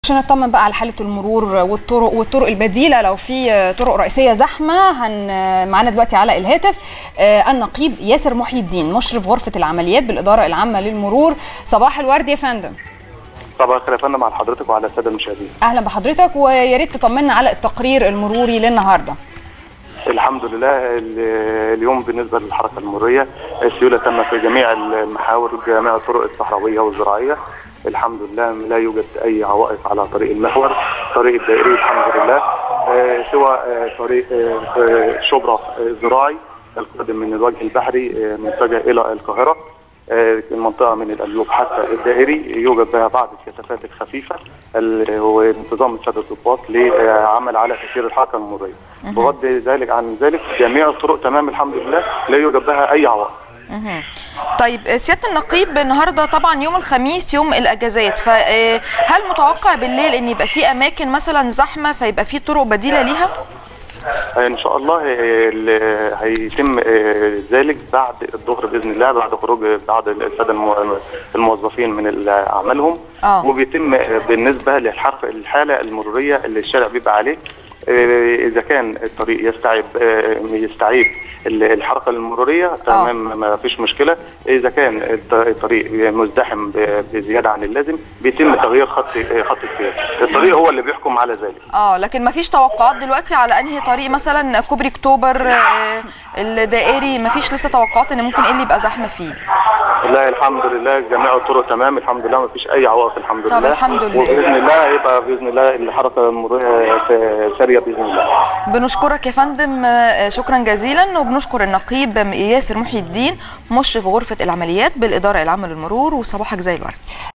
عشان نطمن بقى على حاله المرور والطرق والطرق البديله لو في طرق رئيسيه زحمه هن معانا دلوقتي على الهاتف النقيب ياسر محي الدين مشرف غرفه العمليات بالاداره العامه للمرور صباح الورد يا فندم صباح الخير يا فندم على حضرتك وعلى الساده المشاهدين اهلا بحضرتك ويا ريت تطمنا على التقرير المروري للنهارده الحمد لله اليوم بالنسبه للحركه المروريه السيوله تم في جميع المحاور وجميع الطرق الصحراويه والزراعيه الحمد لله لا يوجد اي عوائق على طريق المحور طريق الدائري الحمد لله آه سوى آه طريق آه شبرا زراعي القادم من الوجه البحري متجه الى القاهره المنطقه من القلوب حتى الدائري يوجد بها بعض الكثافات الخفيفه وانتظام الساده الضباط لعمل على تسيير الحركه المروريه بغض ذلك عن ذلك جميع الطرق تمام الحمد لله لا يوجد بها اي عوائق طيب سياده النقيب النهارده طبعا يوم الخميس يوم الاجازات فهل متوقع بالليل ان يبقى في اماكن مثلا زحمه فيبقى في طرق بديله ليها؟ ان شاء الله هيتم ذلك بعد الظهر باذن الله بعد خروج بعض الساده الموظفين من اعمالهم آه. وبيتم بالنسبه للحرف الحاله المروريه اللي الشارع بيبقى عليه اذا كان الطريق يستعيب يستعيب الحركه المروريه تمام ما فيش مشكله اذا كان الطريق مزدحم بزياده عن اللازم بيتم تغيير خط خط السير الطريق هو اللي بيحكم على ذلك اه لكن ما فيش توقعات دلوقتي على انهي طريق مثلا كوبري اكتوبر آه الدائري ما فيش لسه توقعات ان ممكن ايه اللي يبقى زحمه فيه لا الحمد لله جميع الطرق تمام الحمد لله ما فيش اي عوائق الحمد طب لله الحمد لله وباذن الله يبقى باذن الله الحركه المروريه ساريه باذن الله بنشكرك يا فندم شكرا جزيلا وبنشكر النقيب ياسر محي الدين مشرف غرفه العمليات بالاداره العامه للمرور وصباحك زي الورد